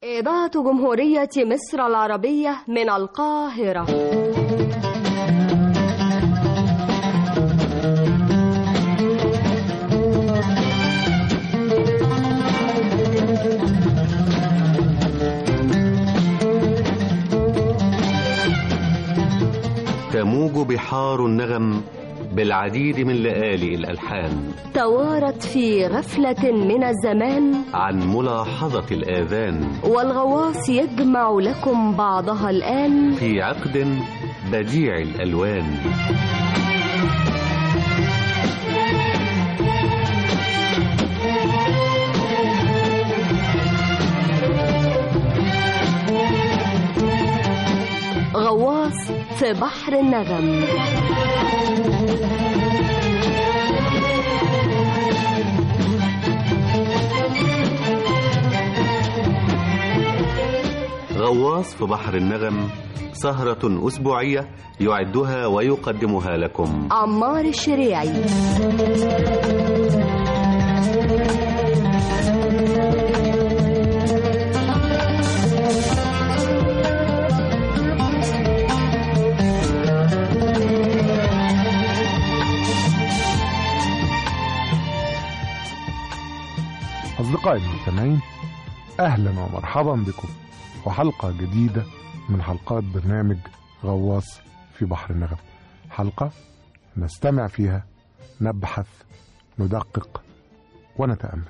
إذاعة جمهورية مصر العربية من القاهرة تموج بحار النغم بالعديد من لآلئ الألحان توارت في غفلة من الزمان عن ملاحظة الآذان والغواص يجمع لكم بعضها الآن في عقد بديع الألوان غواص في بحر النغم غواص في بحر النغم سهرة أسبوعية يعدها ويقدمها لكم عمار الشريعي أصدقائي المستمعين أهلا ومرحبا بكم وحلقة جديدة من حلقات برنامج غواص في بحر النغم حلقة نستمع فيها نبحث ندقق ونتأمل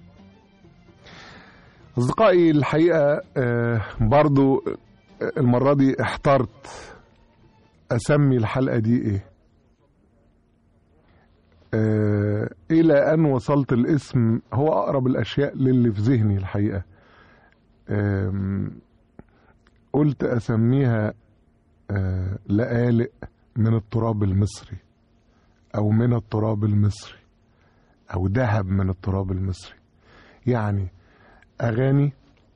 أصدقائي الحقيقة آه، برضو آه، المرة دي احترت أسمي الحلقة دي إيه آه، إلى أن وصلت الاسم هو أقرب الأشياء للي في ذهني الحقيقة آم، قلت أسميها آه، لآلئ من التراب المصري أو من التراب المصري أو ذهب من التراب المصري يعني أغاني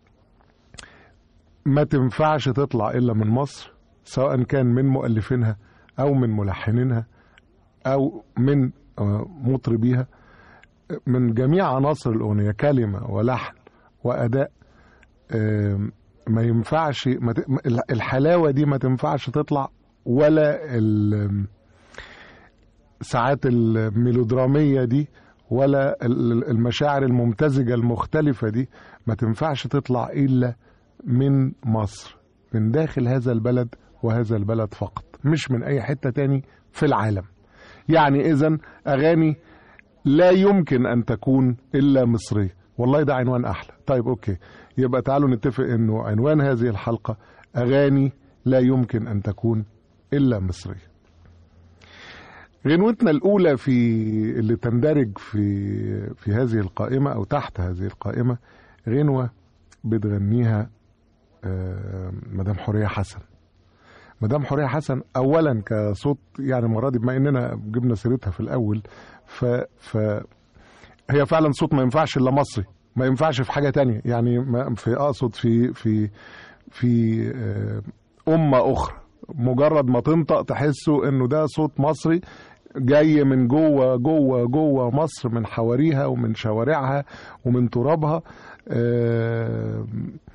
ما تنفعش تطلع إلا من مصر سواء كان من مؤلفينها أو من ملحنينها أو من آه، مطربيها من جميع عناصر الأغنية كلمة ولحن وأداء آم، ما ينفعش ما ت- ما- الحلاوة دي ما تنفعش تطلع ولا ال- ساعات الميلودرامية دي ولا ال- المشاعر الممتزجة المختلفة دي ما تنفعش تطلع إلا من مصر من داخل هذا البلد وهذا البلد فقط مش من أي حتة تاني في العالم يعني إذا أغاني لا يمكن أن تكون إلا مصرية والله ده عنوان أحلى طيب أوكي يبقى تعالوا نتفق أنه عنوان هذه الحلقة أغاني لا يمكن أن تكون إلا مصرية غنوتنا الأولى في اللي تندرج في في هذه القائمة أو تحت هذه القائمة غنوة بتغنيها آه، مدام حورية حسن مدام حورية حسن أولا كصوت يعني المرة دي بما إننا جبنا سيرتها في الأول ف, ف هي فعلا صوت ما ينفعش إلا مصري ما ينفعش في حاجة تانية يعني ما في أقصد في في في آه، أمة أخرى مجرد ما تنطق تحسوا إنه ده صوت مصري جاي من جوه جوه جوه مصر من حواريها ومن شوارعها ومن ترابها آه،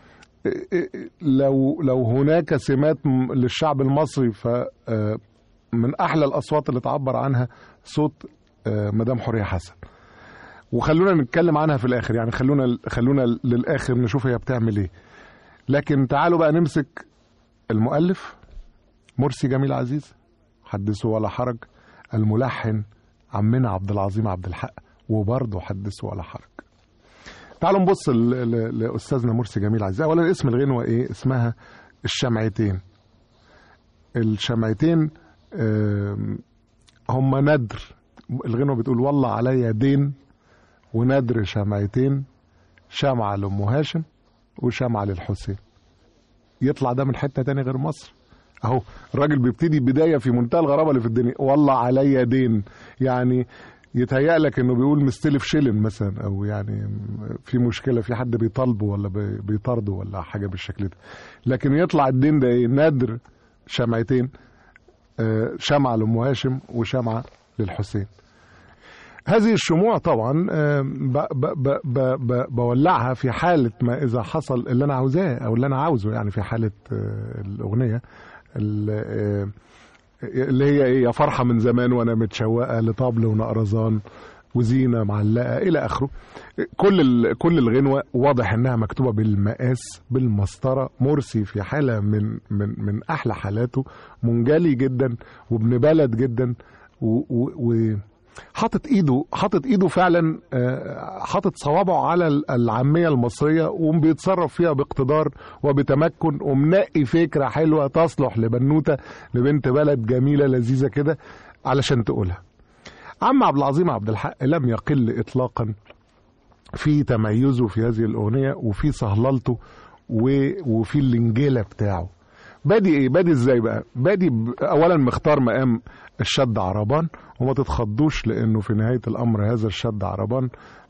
لو لو هناك سمات م- للشعب المصري ف آه، من احلى الاصوات اللي تعبر عنها صوت آه، مدام حوريه حسن وخلونا نتكلم عنها في الاخر يعني خلونا خلونا للاخر نشوف هي بتعمل ايه لكن تعالوا بقى نمسك المؤلف مرسي جميل عزيز حدثوا ولا حرج الملحن عمنا عبد العظيم عبد الحق وبرضه حدثوا ولا حرج تعالوا نبص ل- ل- لاستاذنا مرسي جميل عزيز اولا اسم الغنوه ايه اسمها الشمعتين الشمعتين آم، هم ندر الغنوه بتقول والله عليا دين وندر شمعتين شمعة لأم هاشم وشمعة للحسين يطلع ده من حتة تاني غير مصر اهو الراجل بيبتدي بداية في منتهى الغرابة اللي في الدنيا والله عليا دين يعني يتهيأ لك انه بيقول مستلف شلن مثلا او يعني في مشكلة في حد بيطالبه ولا بي- بيطارده ولا حاجة بالشكل ده لكن يطلع الدين ده ايه نادر شمعتين آه، شمعة لأم هاشم وشمعة للحسين هذه الشموع طبعا آه، ب- ب- ب- ب- ب- بولعها في حالة ما إذا حصل اللي أنا عاوزاه أو اللي أنا عاوزه يعني في حالة آه، الأغنية ال- آه، اللي هي إيه يا فرحة من زمان وأنا متشوقة لطبل ونقرزان وزينة معلقة إلى آخره كل ال- كل الغنوة واضح إنها مكتوبة بالمقاس بالمسطرة مرسي في حالة من من من أحلى حالاته منجلي جدا وابن بلد جدا و, و, و حاطط ايده حاطط ايده فعلا آه، حاطط صوابعه على ال- العاميه المصريه وبيتصرف فيها باقتدار وبتمكن ومنقي فكره حلوه تصلح لبنوته لبنت بلد جميله لذيذه كده علشان تقولها. عم عبد العظيم عبد الحق لم يقل اطلاقا في تميزه في هذه الاغنيه وفي صهللته و- وفي الانجيله بتاعه. بادي ايه بادي ازاي بقى بادي ب... اولا مختار مقام الشد عربان وما تتخضوش لانه في نهايه الامر هذا الشد عربان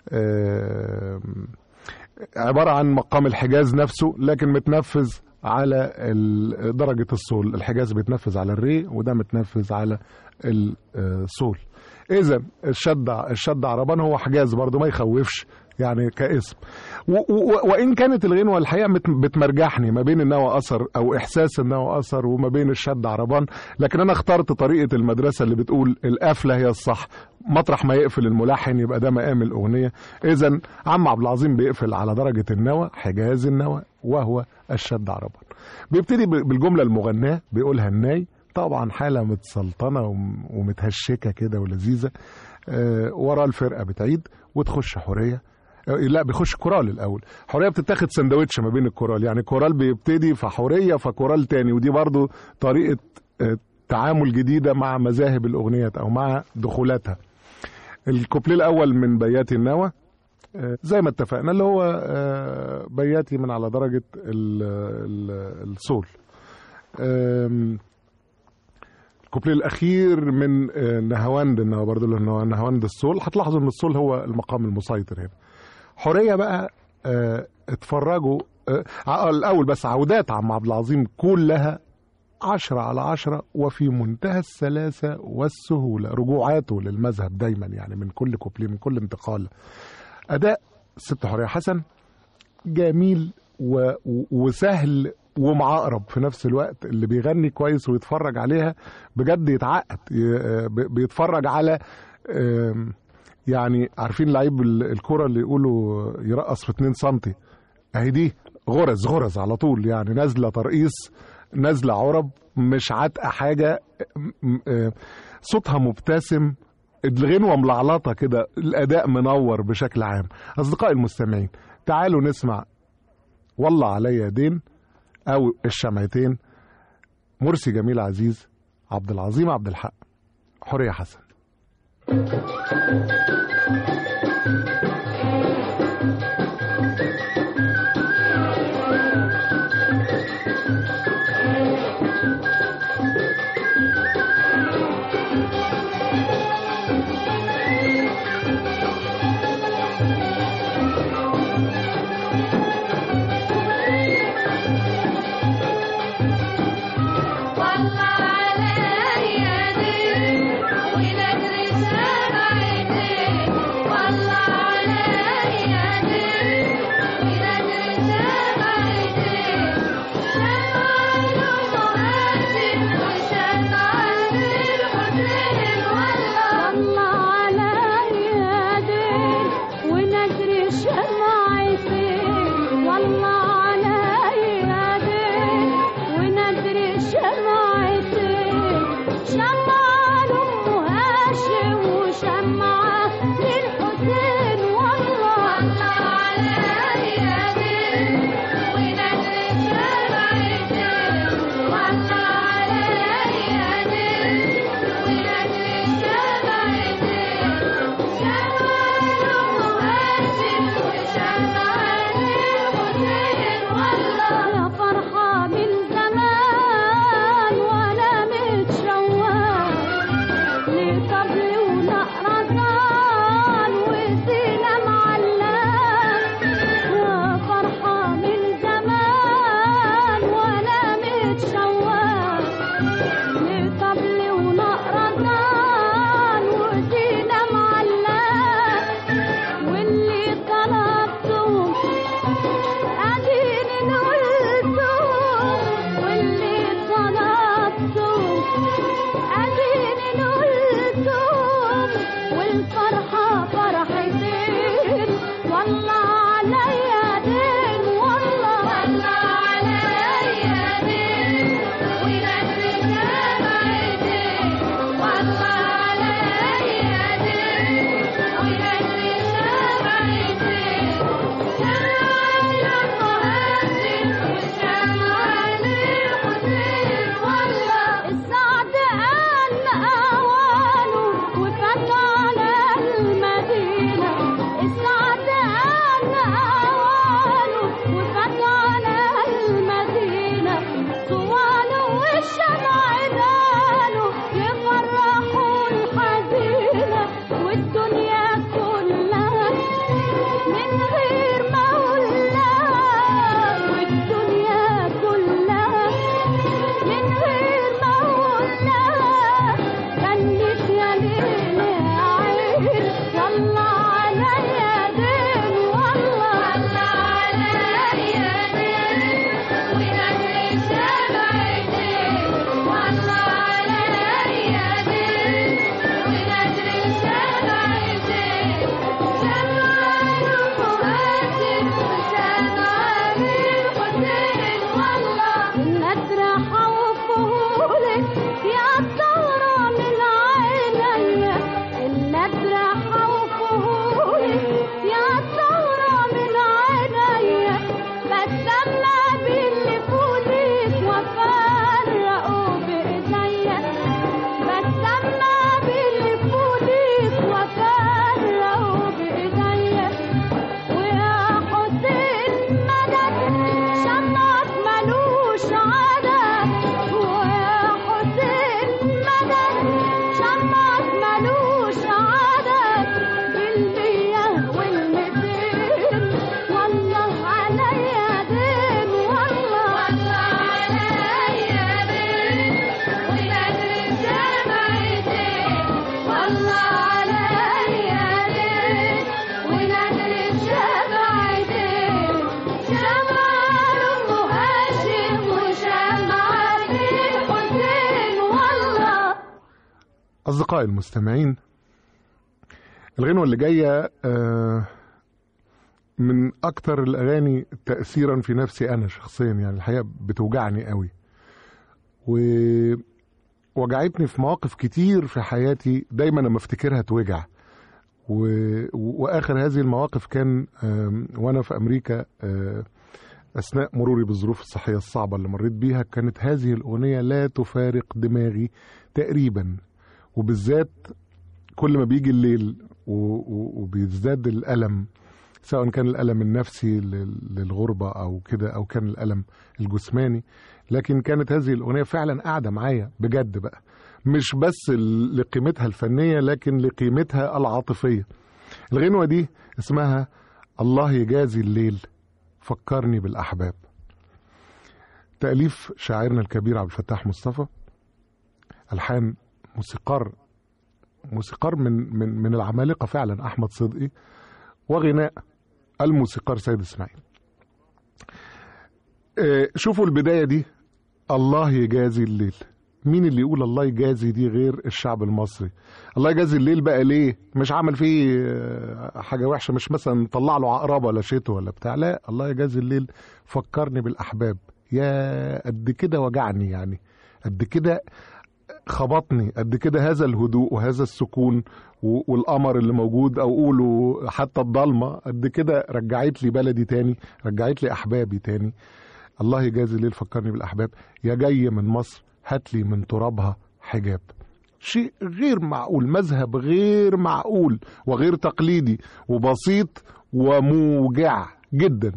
آم، عباره عن مقام الحجاز نفسه لكن متنفذ على ال- درجه الصول الحجاز بيتنفذ على الري وده متنفذ على الصول اذا الشد الشد عربان هو حجاز برضه ما يخوفش يعني كاسم و و وان كانت الغنوه الحقيقه مت- بتمرجحني ما بين النوى اثر او احساس النوى اثر وما بين الشد عربان لكن انا اخترت طريقه المدرسه اللي بتقول القفله هي الصح مطرح ما يقفل الملحن يبقى ده مقام الاغنيه اذا عم عبد العظيم بيقفل على درجه النوى حجاز النوى وهو الشد عربان بيبتدي ب- بالجمله المغناه بيقولها الناي طبعا حاله متسلطنه وم- ومتهشكه كده ولذيذه آه، ورا الفرقه بتعيد وتخش حوريه آه، لا بيخش كورال الاول حوريه بتتاخد سندوتش ما بين الكورال يعني كورال بيبتدي فحوريه فكورال تاني ودي برضو طريقه آه، تعامل جديده مع مذاهب الاغنيات او مع دخولاتها الكوبليه الاول من بياتي النوى آه، زي ما اتفقنا اللي هو آه، بياتي من على درجه ال- ال- الصول آم، الكوبليه الاخير من آه، نهاوند انه برضه لانه نهاوند الصول هتلاحظوا ان الصول هو المقام المسيطر هنا حوريه بقى آه، اتفرجوا آه، ع- الاول بس عودات عم عبد العظيم كلها عشرة على عشرة وفي منتهى السلاسة والسهولة رجوعاته للمذهب دايما يعني من كل كوبليه من كل انتقال أداء ست حورية حسن جميل و... و- وسهل ومعقرب في نفس الوقت اللي بيغني كويس ويتفرج عليها بجد يتعقد ي- ب- بيتفرج على آم، يعني عارفين لعيب ال- الكرة اللي يقولوا يرقص في 2 سنتي اهي دي غرز غرز على طول يعني نازله ترقيص نازله عرب مش عاتقه حاجه م- م- آه، صوتها مبتسم الغنوه ملعلطه كده الاداء منور بشكل عام اصدقائي المستمعين تعالوا نسمع والله عليا دين او الشمعتين مرسي جميل عزيز عبد العظيم عبد الحق حوريه حسن والله عليا دين ونجري سبع عينين أصدقائي المستمعين الغنوة اللي جاية آه، من أكتر الأغاني تأثيرا في نفسي أنا شخصيا يعني الحقيقة بتوجعني قوي ووجعتني في مواقف كتير في حياتي دايما لما افتكرها توجع و... واخر هذه المواقف كان آم، وانا في امريكا آه، اثناء مروري بالظروف الصحيه الصعبه اللي مريت بيها كانت هذه الاغنيه لا تفارق دماغي تقريبا وبالذات كل ما بيجي الليل و... و... وبيزداد الالم سواء كان الالم النفسي لل- للغربه او كده او كان الالم الجسماني لكن كانت هذه الاغنيه فعلا قاعده معايا بجد بقى مش بس ل- لقيمتها الفنيه لكن لقيمتها العاطفيه الغنوه دي اسمها الله يجازي الليل فكرني بالاحباب تاليف شاعرنا الكبير عبد الفتاح مصطفى الحان موسيقار موسيقار من من من العمالقه فعلا احمد صدقي وغناء الموسيقار سيد اسماعيل آه، شوفوا البدايه دي الله يجازي الليل مين اللي يقول الله يجازي دي غير الشعب المصري الله يجازي الليل بقى ليه مش عمل فيه آه، حاجه وحشه مش مثلا طلع له عقربه ولا شيته ولا بتاع لا الله يجازي الليل فكرني بالاحباب يا قد كده وجعني يعني قد كده خبطني قد كده هذا الهدوء وهذا السكون و- والقمر اللي موجود او قولوا حتى الضلمه قد كده رجعت لي بلدي تاني رجعت لي احبابي تاني الله يجازي الليل فكرني بالاحباب يا جاي من مصر هات لي من ترابها حجاب شيء غير معقول مذهب غير معقول وغير تقليدي وبسيط وموجع جدا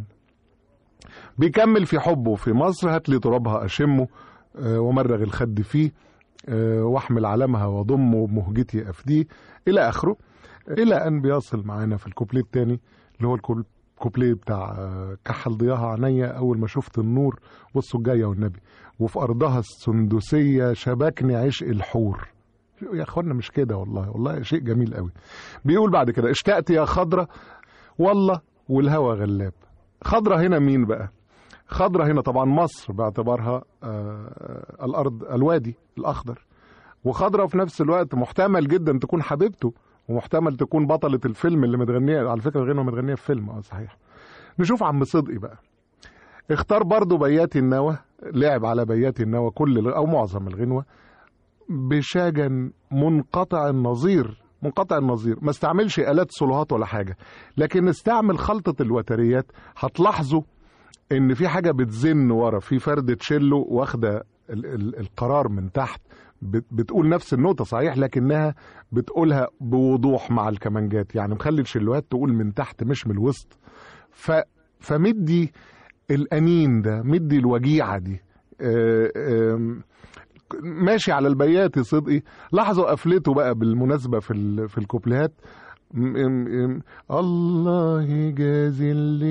بيكمل في حبه في مصر هات لي ترابها اشمه آه، ومرغ الخد فيه آه، واحمل علمها واضمه بمهجتي افديه الى اخره الى ان بيصل معانا في الكوبليه الثاني اللي هو الكوب- الكوبليه بتاع آه، كحل ضياها عينيا اول ما شفت النور بصوا الجايه والنبي وفي ارضها السندسيه شبكني عشق الحور يا اخوانا مش كده والله والله شيء جميل قوي بيقول بعد كده اشتقت يا خضره والله والهوى غلاب خضره هنا مين بقى خضرة هنا طبعا مصر باعتبارها آه، الأرض الوادي الأخضر وخضرة في نفس الوقت محتمل جدا تكون حبيبته ومحتمل تكون بطلة الفيلم اللي متغنية على فكرة الغنوة متغنية في فيلم اه صحيح نشوف عم صدقي بقى اختار برضو بياتي النوى لعب على بياتي النوى كل أو معظم الغنوة بشاجا منقطع النظير منقطع النظير ما استعملش آلات صلوهات ولا حاجة لكن استعمل خلطة الوتريات هتلاحظوا ان في حاجه بتزن ورا في فرده تشيلو واخده ال- ال- القرار من تحت بت- بتقول نفس النوتة صحيح لكنها بتقولها بوضوح مع الكمانجات يعني مخلي الشلوات تقول من تحت مش من الوسط ف فمدي الأنين ده مدي الوجيعة دي آه، آم، ماشي على البيات يا صدقي لاحظوا قفلته بقى بالمناسبة في ال- في الكوبليهات م- م- م- الله يجازي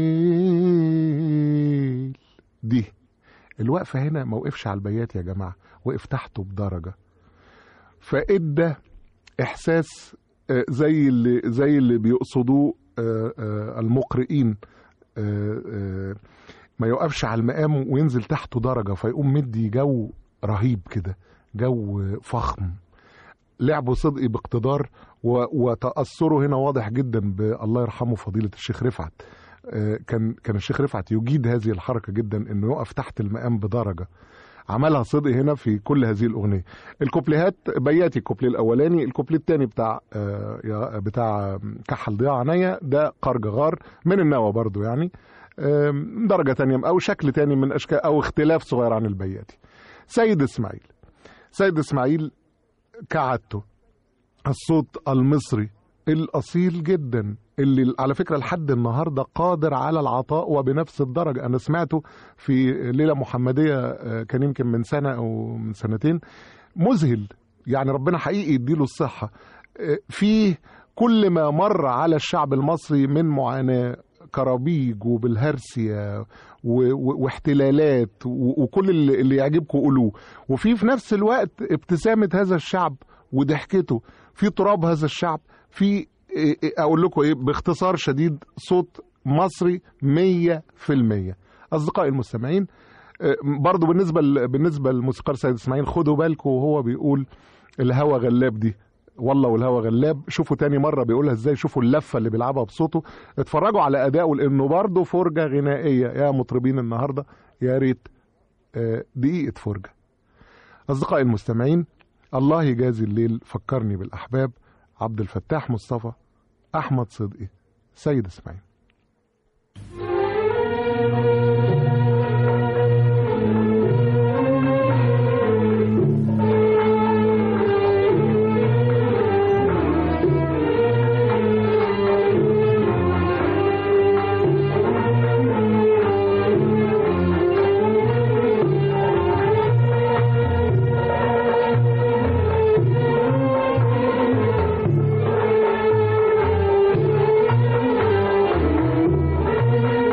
الليل دي الوقفة هنا ما وقفش على البيات يا جماعة وقف تحته بدرجة فإدى إحساس آه، زي اللي زي اللي بيقصدوه آه، آه، المقرئين آه، آه، ما يوقفش على المقام وينزل تحته درجة فيقوم مدي جو رهيب كده جو فخم لعبه صدقي باقتدار و- وتأثره هنا واضح جدا بالله يرحمه فضيلة الشيخ رفعت آه، كان كان الشيخ رفعت يجيد هذه الحركة جدا انه يقف تحت المقام بدرجة عملها صدقي هنا في كل هذه الأغنية الكوبليهات بياتي الكوبليه الأولاني الكوبليه الثاني بتاع آه، يا- بتاع كحل ضياع عينيا ده قرج غار من النوى برضو يعني آم، درجة تانية أو شكل تاني من أشكال أو اختلاف صغير عن البياتي سيد إسماعيل سيد إسماعيل كعادته الصوت المصري الأصيل جدا اللي على فكرة لحد النهاردة قادر على العطاء وبنفس الدرجة أنا سمعته في ليلة محمدية آه، كان يمكن من سنة أو من سنتين مذهل يعني ربنا حقيقي يديله الصحة آه، فيه كل ما مر على الشعب المصري من معاناة كرابيج وبالهرسيا و- و- واحتلالات و- وكل اللي اللي يعجبكم قولوه وفي في نفس الوقت ابتسامة هذا الشعب وضحكته في تراب هذا الشعب في إيه- إيه- اقول لكم ايه باختصار شديد صوت مصري مية في المية اصدقائي المستمعين آه، برضو بالنسبة ل- بالنسبة للموسيقار سيد اسماعيل خدوا بالكم وهو بيقول الهوى غلاب دي والله والهوى غلاب شوفوا تاني مرة بيقولها ازاي شوفوا اللفة اللي بيلعبها بصوته اتفرجوا على أدائه لأنه برضه فرجة غنائية يا مطربين النهاردة يا ريت آه، دقيقة فرجة أصدقائي المستمعين الله يجازي الليل فكرني بالأحباب عبد الفتاح مصطفى أحمد صدقي سيد إسماعيل Thank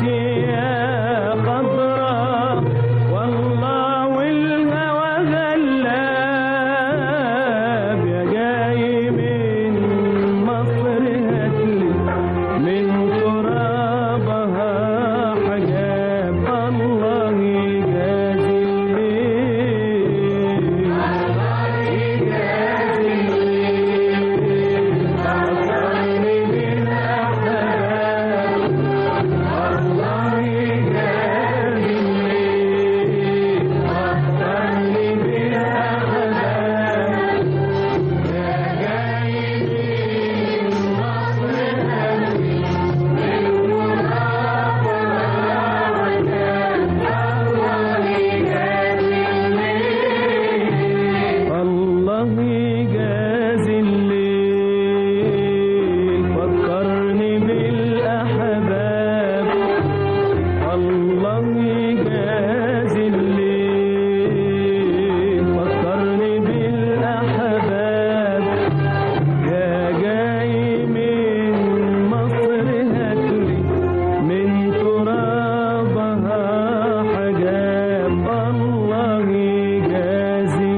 يا خضرا والله والهوى غلاب يا جاي من مصر هاتلي من ترابها حجاب الله يجازي الله يجازي الليل فكرني بالأحباب الله يجازي الليل فكرني بالأحباب يا جاي من مصر هاتلي من ترابها حجاب الله يجازي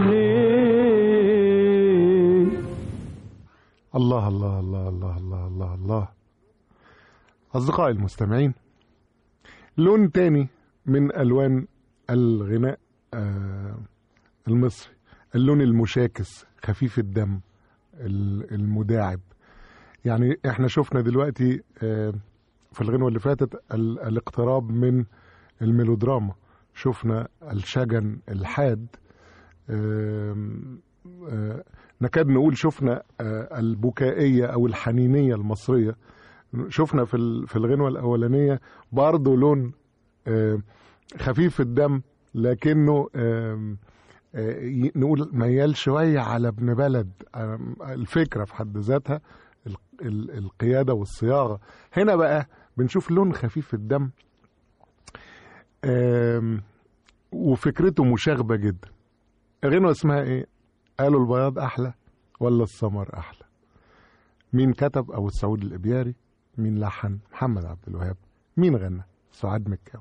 الليل الله الله الله الله الله الله الله أصدقائي المستمعين لون تاني من ألوان الغناء آه، المصري اللون المشاكس خفيف الدم ال- المداعب يعني احنا شفنا دلوقتي آه، في الغنوة اللي فاتت ال- الاقتراب من الميلودراما شفنا الشجن الحاد آم، آه، نكاد نقول شفنا آه، البكائية أو الحنينية المصرية شفنا في ال- في الغنوة الأولانية برضه لون آه، خفيف الدم لكنه آم، آه، ي- نقول ميال شوية على ابن بلد آم، الفكرة في حد ذاتها ال- ال- القيادة والصياغة هنا بقى بنشوف لون خفيف الدم آم، وفكرته مشاغبة جدا غنوة اسمها ايه قالوا البياض احلى ولا السمر احلى مين كتب ابو السعود الابياري مين لحن محمد عبد الوهاب مين غنى سعاد مكاوي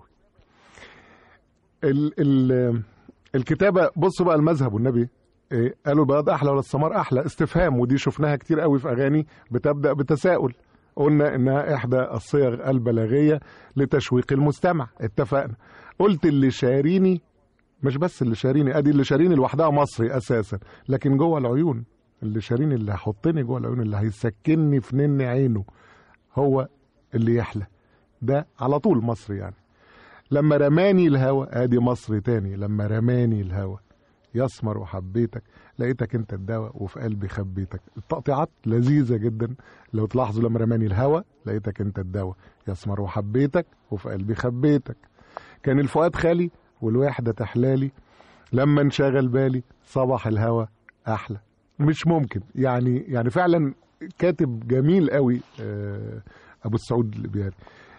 ال ال الكتابه بصوا بقى المذهب والنبي إيه قالوا البياض احلى ولا السمر احلى استفهام ودي شفناها كتير قوي في اغاني بتبدا بتساؤل قلنا انها احدى الصيغ البلاغيه لتشويق المستمع اتفقنا قلت اللي شاريني مش بس اللي شاريني ادي اللي شاريني لوحدها مصري اساسا لكن جوه العيون اللي شاريني اللي هيحطني جوه العيون اللي هيسكنني في نن عينه هو اللي يحلى ده على طول مصري يعني لما رماني الهوى ادي مصري تاني لما رماني الهوى يسمر وحبيتك لقيتك انت الدواء وفي قلبي خبيتك التقطيعات لذيذه جدا لو تلاحظوا لما رماني الهوى لقيتك انت الدواء يسمر وحبيتك وفي قلبي خبيتك كان الفؤاد خالي والوحده تحلالي لما انشغل بالي صباح الهوى احلى مش ممكن يعني يعني فعلا كاتب جميل قوي آه، ابو السعود الابياري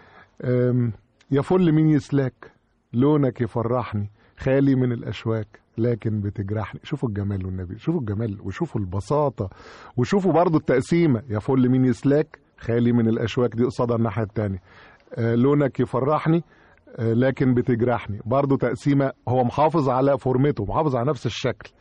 آم، يا فل مين يسلاك لونك يفرحني خالي من الاشواك لكن بتجرحني شوفوا الجمال والنبي شوفوا الجمال وشوفوا البساطه وشوفوا برضو التقسيمه يا فل مين يسلاك خالي من الاشواك دي قصادها الناحيه التانية آه، لونك يفرحني آه، لكن بتجرحني برضو تقسيمه هو محافظ على فورمته محافظ على نفس الشكل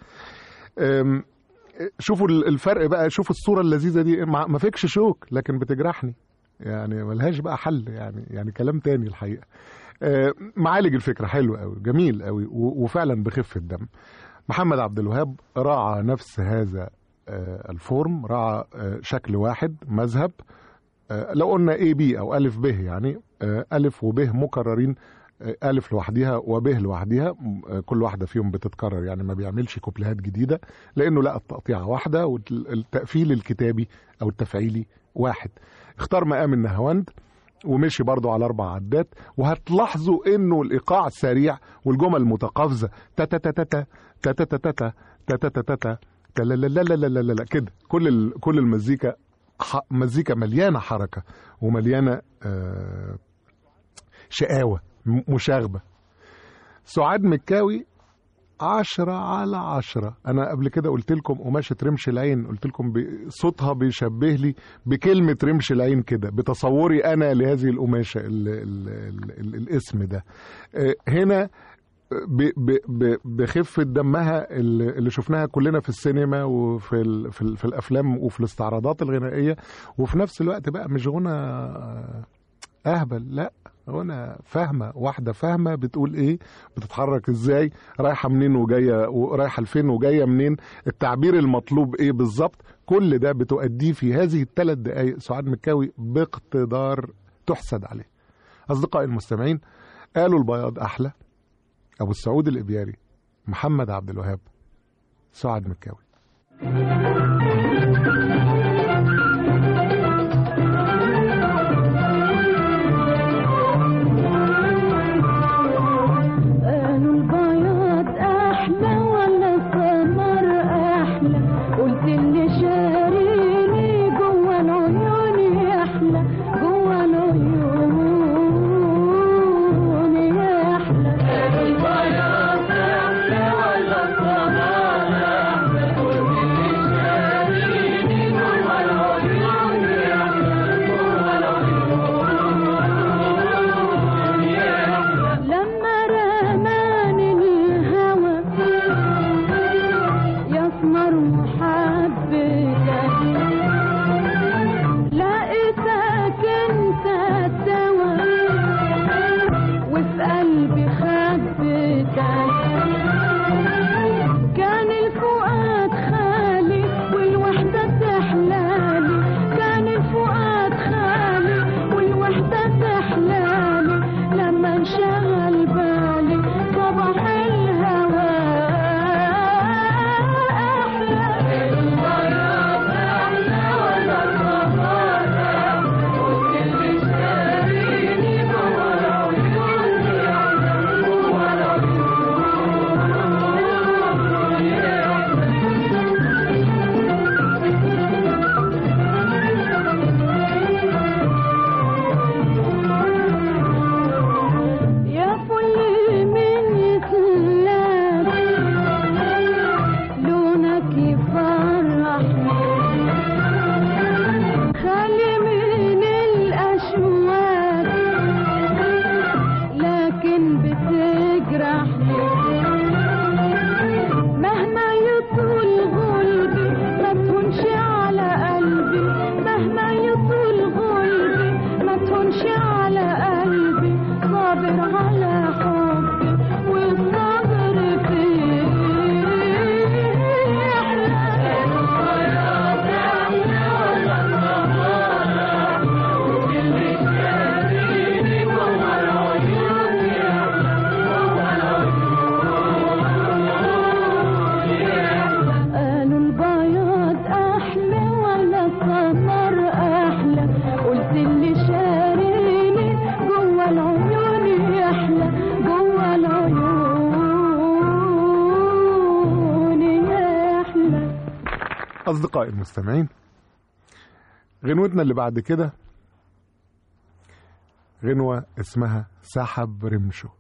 أم، شوفوا ال- الفرق بقى شوفوا الصوره اللذيذه دي ما ما فيكش شوك لكن بتجرحني يعني ملهاش بقى حل يعني يعني كلام تاني الحقيقه أه، معالج الفكره حلو قوي جميل قوي و- وفعلا بخف الدم محمد عبد الوهاب راعى نفس هذا آه، الفورم راعى آه، شكل واحد مذهب آه، لو قلنا اي بي او الف ب يعني آه، الف وب مكررين آه، الف لوحديها وب لوحديها م- آه، كل واحده فيهم بتتكرر يعني ما بيعملش كوبليهات جديده لانه لا التقطيعه واحده والتقفيل الكتابي او التفعيلي واحد اختار مقام النهاوند ومشي برضو على اربع عدات وهتلاحظوا انه الايقاع سريع والجمل متقافزه تا تا تا تا تا تا تا تا تا تا تا تا تا تا تا لا لا لا لا لا لا لا كده كل ال- كل المزيكا ح- مزيكا مليانه حركه ومليانه آه، شقاوه م- مشاغبه سعاد مكاوي عشرة على عشرة أنا قبل كده قلت لكم قماشة رمش العين قلت لكم ب- صوتها بيشبه لي بكلمة رمش العين كده بتصوري أنا لهذه القماشة ال ال ال ال الاسم ده آه، هنا ب- ب- ب- بخفة دمها اللي اللي شفناها كلنا في السينما وفي ال في, ال في الأفلام وفي الاستعراضات الغنائية وفي نفس الوقت بقى مش غنى آه، أهبل لا غنى فاهمة واحدة فاهمة بتقول إيه بتتحرك إزاي رايحة منين وجاية ورايحة لفين وجاية منين التعبير المطلوب إيه بالظبط كل ده بتؤديه في هذه الثلاث دقايق سعاد مكاوي باقتدار تحسد عليه أصدقائي المستمعين قالوا البياض أحلى أبو السعود الإبياري محمد عبد الوهاب سعاد مكاوي قالوا البياض احلى ولا السمر احلى قلت اللي شاريني جوا العيون يحلى جوا العيون يحلى قالوا البياض احلى ولا السمر احلى قلت اللي شاريني جوا العيون يحلى جوا العيون يحلى لما رماني الهوى يسمر محبتك لقيتك انت الدواء وفي قلبي خبيتك كان الفؤاد خالي والوحدة تحلالي كان الفؤاد خالي والوحدة تحلالي لما انشغل بالي صباح الهوى أحلى البياض أحلى ولا الصباح قلت اللي شاريني جوا العيون جوا يا فل من يسلاك لونك يفرحني خالي من الأشواك لكن بتجرحني مهما يطول غلبي ما تهونش على قلبي مهما يطول غلبي ما تهونش على قلبي صابر على حبي والصبر فيه قالوا البياض احلى ولا السمر احلى قلت اللي شاريني جوا العيون يحلى جوا العيون يحلى أصدقائي المستمعين غنوتنا اللي بعد كده غنوة اسمها سحب رمشه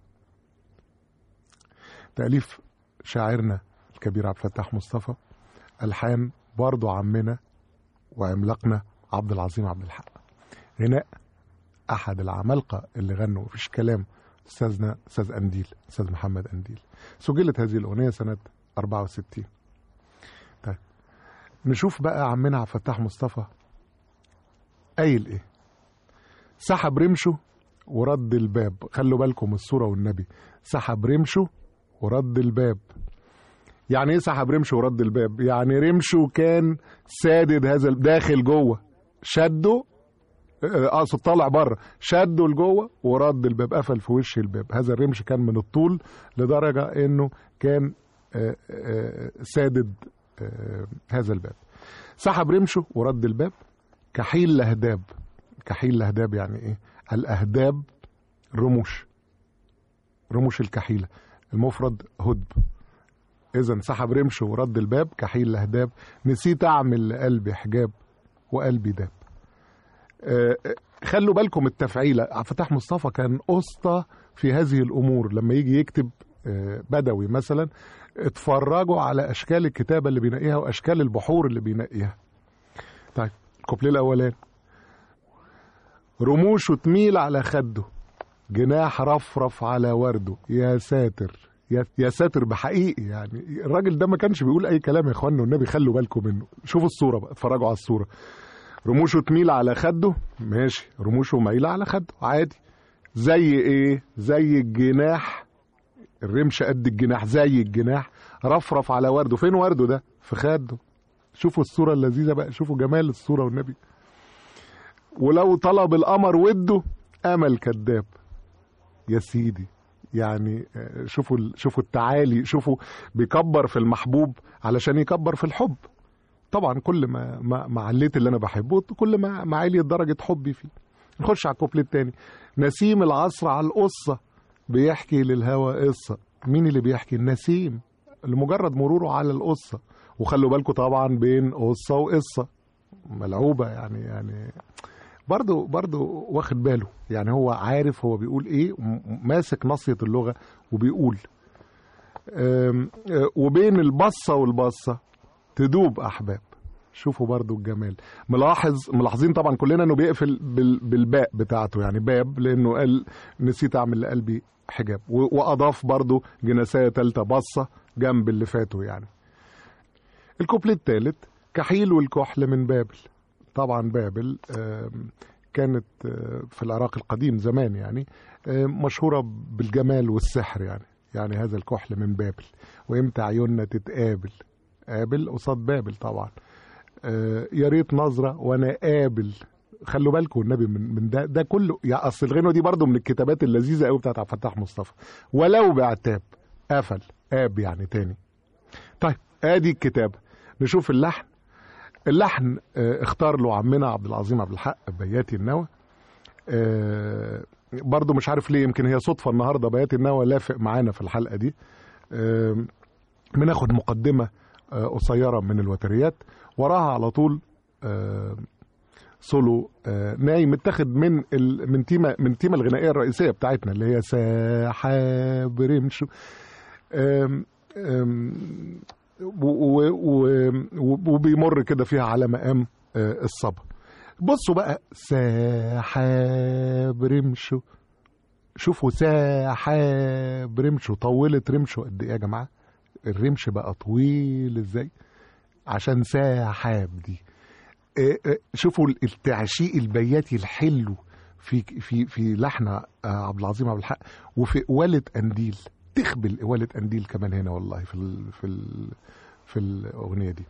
تأليف شاعرنا الكبير عبد الفتاح مصطفى ألحان برضو عمنا وعملاقنا عبد العظيم عبد الحق غناء أحد العمالقة اللي غنوا مفيش كلام أستاذنا أستاذ أنديل أستاذ محمد أنديل سجلت هذه الأغنية سنة 64 طيب نشوف بقى عمنا عبد الفتاح مصطفى قايل ايه سحب رمشه ورد الباب خلوا بالكم الصورة والنبي سحب رمشه ورد الباب يعني ايه سحب رمشه ورد الباب يعني رمشه كان سادد هذا ال- داخل جوه شده آه، اقصد طالع بره شده لجوه ورد الباب قفل في وش الباب هذا الرمش كان من الطول لدرجه انه كان آه، آه، سادد آه، هذا الباب سحب رمشه ورد الباب كحيل لهداب كحيل لهداب يعني ايه الاهداب رموش رموش الكحيله المفرد هدب اذا سحب رمشه ورد الباب كحيل لهداب نسيت اعمل لقلبي حجاب وقلبي داب آه، آه، خلوا بالكم التفعيله عبد الفتاح مصطفى كان اسطى في هذه الامور لما يجي يكتب آه، بدوي مثلا اتفرجوا على اشكال الكتابه اللي بينقيها واشكال البحور اللي بينقيها طيب الكوبليه الاولاني رموشه تميل على خده جناح رفرف على ورده يا ساتر يا يا ساتر بحقيقي يعني الراجل ده ما كانش بيقول اي كلام يا اخوانا والنبي خلوا بالكم منه شوفوا الصوره بقى اتفرجوا على الصوره رموشه تميل على خده ماشي رموشه مايله على خده عادي زي ايه زي الجناح الرمش قد الجناح زي الجناح رفرف على ورده فين ورده ده في خده شوفوا الصوره اللذيذه بقى شوفوا جمال الصوره والنبي ولو طلب القمر وده امل كذاب يا سيدي يعني آه، شوفوا ال- شوفوا التعالي شوفوا بيكبر في المحبوب علشان يكبر في الحب طبعا كل ما ما, ما عليت اللي انا بحبه كل ما ما عليت درجه حبي فيه نخش على الكوبليه التاني نسيم العصر على القصه بيحكي للهوى قصه مين اللي بيحكي النسيم لمجرد مروره على القصه وخلوا بالكم طبعا بين قصه وقصه ملعوبه يعني يعني برضه برضه واخد باله يعني هو عارف هو بيقول ايه م- ماسك نصية اللغة وبيقول أم، أه، وبين البصة والبصة تدوب أحباب شوفوا برضو الجمال ملاحظ ملاحظين طبعا كلنا انه بيقفل بال- بالباء بتاعته يعني باب لانه قال نسيت اعمل لقلبي حجاب و- واضاف برضو جنسية تالتة بصة جنب اللي فاتوا يعني الكوبليه الثالث كحيل والكحل من بابل طبعا بابل آم، كانت آه، في العراق القديم زمان يعني آم، مشهورة بالجمال والسحر يعني يعني هذا الكحل من بابل وامتى عيوننا تتقابل قابل قصاد بابل طبعا آه، يا ريت نظرة وانا قابل خلوا بالكم النبي من, من ده ده كله يعني اصل الغنوه دي برضو من الكتابات اللذيذه قوي بتاعت عبد الفتاح مصطفى ولو بعتاب قفل اب يعني تاني طيب ادي الكتابه نشوف اللحن اللحن آه، اختار له عمنا عبد العظيم عبد الحق بياتي النوى آه، برضو مش عارف ليه يمكن هي صدفه النهارده بياتي النوى لافق معانا في الحلقه دي آه، بناخد مقدمه آه، قصيره من الوتريات وراها على طول آه، سولو آه، ناي متاخد من ال... من تيمه من تيمه الغنائيه الرئيسيه بتاعتنا اللي هي سحاب رمشو آم، آم، و- و- و- وبيمر كده فيها على مقام آه، الصبا بصوا بقى سحاب رمشو شوفوا سحاب رمشو طولت رمشو قد ايه يا جماعه الرمش بقى طويل ازاي عشان سحاب دي آه، آه، شوفوا التعشيق البياتي الحلو في في في لحن آه، عبد العظيم عبد الحق وفي قوالة قنديل تخبل قوالة قنديل كمان هنا والله في ال في ال في الاغنيه دي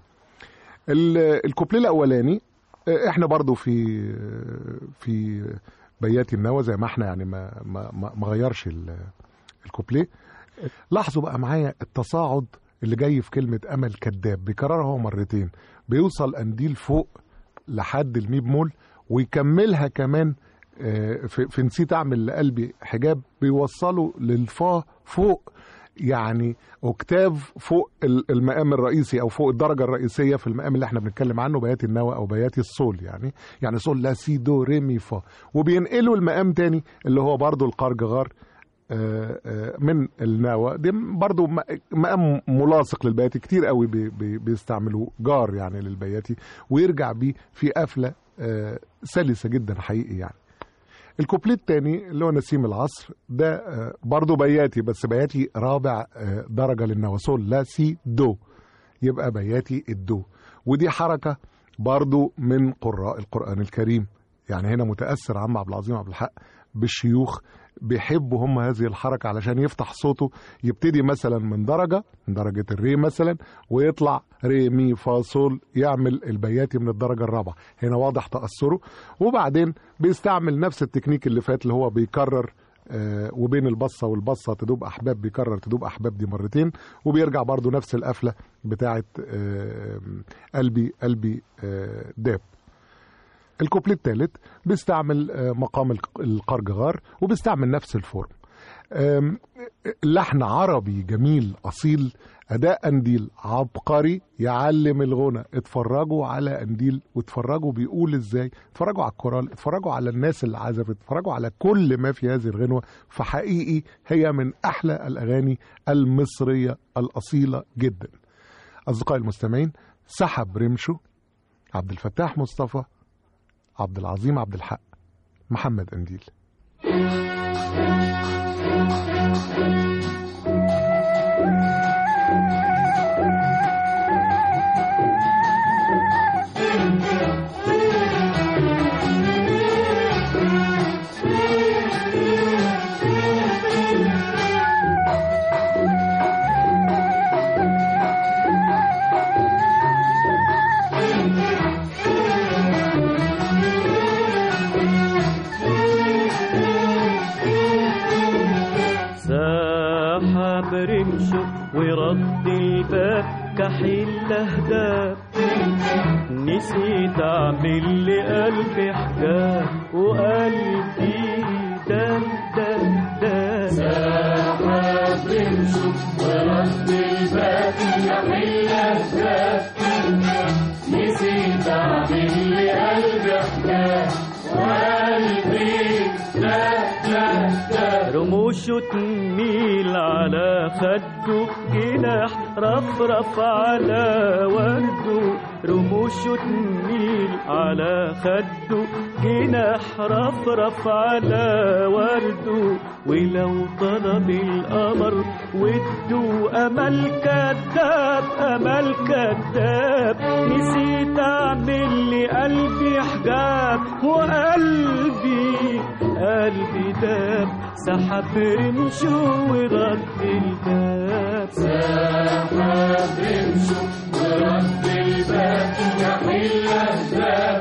ال- الكوبليه الاولاني آه، احنا برضو في آه، في بياتي النوى زي ما احنا يعني ما ما ما ما غيرش ال- الكوبليه لاحظوا بقى معايا التصاعد اللي جاي في كلمة أمل كذاب بيكررها هو مرتين بيوصل قنديل فوق لحد المي بمول ويكملها كمان آه، في, في نسيت أعمل لقلبي حجاب بيوصله للفا فوق يعني اوكتاف فوق ال- المقام الرئيسي او فوق الدرجه الرئيسيه في المقام اللي احنا بنتكلم عنه بياتي النوى او بياتي الصول يعني يعني صول لا سي دو ري مي فا وبينقلوا المقام تاني اللي هو برضو القرجغار آه، آه، من النوى دي برضو م- مقام ملاصق للبياتي كتير قوي بي- بي- بيستعملوا جار يعني للبياتي ويرجع بيه في قفله آه، سلسه جدا حقيقي يعني الكوبليه الثاني اللي هو نسيم العصر ده آه، برضو بياتي بس بياتي رابع آه، درجه للنوى سول لا سي دو يبقى بياتي الدو ودي حركه برضو من قراء القران الكريم يعني هنا متاثر عم عبد العظيم عبد الحق بالشيوخ بيحبوا هم هذه الحركه علشان يفتح صوته يبتدي مثلا من درجه من درجه الري مثلا ويطلع ري مي فا صول يعمل البياتي من الدرجه الرابعه هنا واضح تاثره وبعدين بيستعمل نفس التكنيك اللي فات اللي هو بيكرر آه، وبين البصة والبصة تدوب أحباب بيكرر تدوب أحباب دي مرتين وبيرجع برضو نفس القفلة بتاعت آه، قلبي قلبي آه، داب الكوبليه الثالث بيستعمل آه، مقام الق- القرجغار وبيستعمل نفس الفورم آم، لحن عربي جميل اصيل اداء انديل عبقري يعلم الغنى اتفرجوا على انديل واتفرجوا بيقول ازاي اتفرجوا على الكورال اتفرجوا على الناس اللي عزفت اتفرجوا على كل ما في هذه الغنوه فحقيقي هي من احلى الاغاني المصريه الاصيله جدا اصدقائي المستمعين سحب رمشه عبد الفتاح مصطفى عبد العظيم عبد الحق محمد انديل سحب رمشه ورد الباب كحيل لهداب نسيت اعمل لقلبي حجاب وقلبي دم دم دم سحب رمشه ورد الباب كحيل لهداب نسيت اعمل لقلبي حجاب وقلبي دم دم دم رموشه تميل على خده جناح رفرف على ورده رموشه تميل على خده جناح رفرف على ورده ولو طلب القمر وده امل كذاب امل كذاب نسيت اعمل لقلبي حجاب وقلبي قلبي داب سحب رمشه ورد الباب سحب رمشه ورد الباب يحل الباب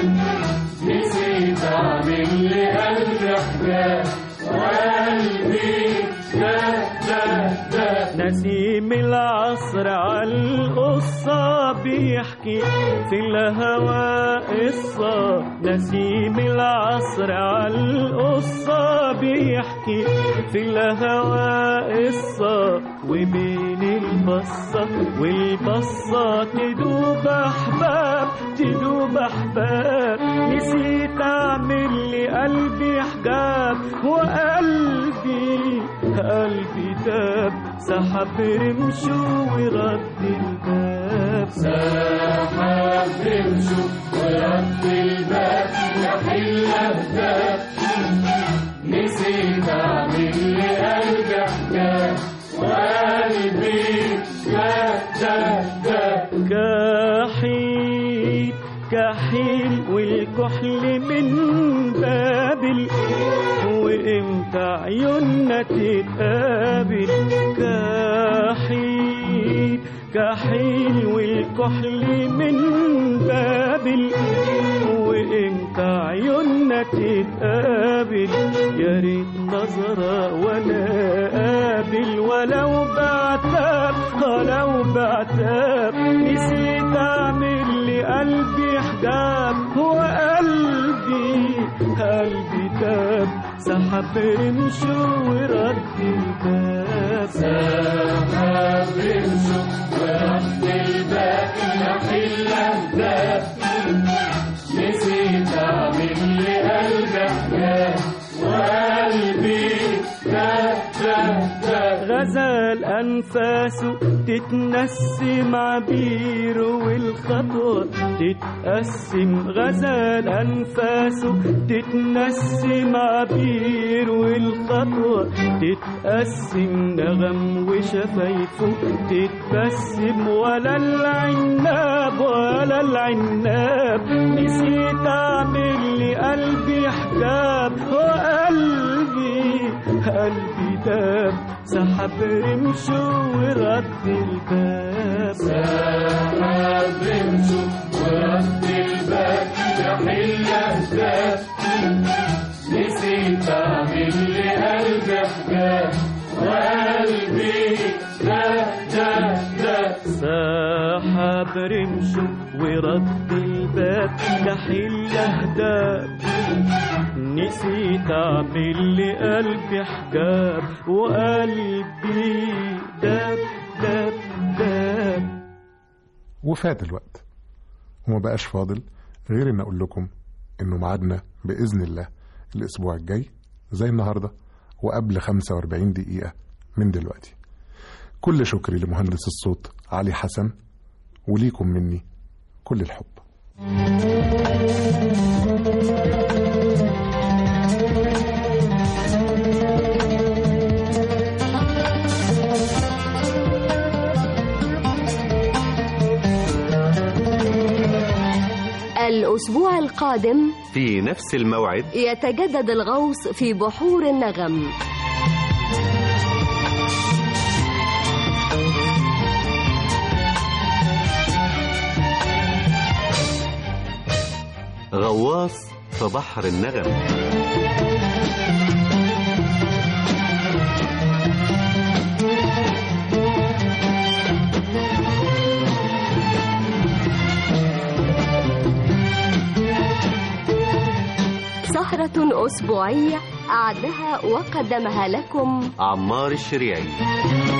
نسيت اعمل لقلبي حجاب وقلبي داب داب داب نسيم العصر على القصة بيحكي في الهوى قصة نسيم العصر على القصة بيحكي في الهوى قصة وبين البصة والبصة تدوب أحباب تدوب أحباب نسيت أعمل لقلبي حجاب وقلبي قلبي داب سحب رمشه ورد الباب سحب رمشه ورد الباب يحل الباب نسيت اعمل لقلبي حجاب وقلبي داب داب داب كحيل كحيل والكحل من بابل وامتى عيوننا تتقابل كحيل كحيل والكحل من بابل وامتى عيوننا تتقابل يا ريت نظرة وانا قابل ولو بعتاب ولو بعتاب نسيت اعمل لقلبي حجاب وقلبي قلبي تاب سحب رمشه ورد الباب سحب رمشه ورد الباب يحل الباب نسيت اعمل لقلبي حجاب وقلبي داب داب داب غزال انفاسه تتنسم عبير والخطوة تتقسم غزال انفاسه تتنسم عبير والخطوة تتقسم نغم وشفايفه تتبسم ولا العناب ولا العناب نسيت اعمل لقلبي حجاب وقلبي قلبي داب سحب رمشه ورد الباب سحب رمشه ورد الباب يحل الباب نسيت اعمل لقلبي حجاب وقلبي ده ده ده سحب رمشه ورد الباب كحل اهداب نسيت اعمل لقلبي حجاب وقلبي داب داب داب وفات الوقت وما بقاش فاضل غير ان اقول لكم انه ميعادنا باذن الله الاسبوع الجاي زي النهارده وقبل 45 دقيقه من دلوقتي كل شكري لمهندس الصوت علي حسن وليكم مني كل الحب الأسبوع القادم في نفس الموعد يتجدد الغوص في بحور النغم غواص في بحر النغم سهرة أسبوعية أعدها وقدمها لكم عمار الشريعي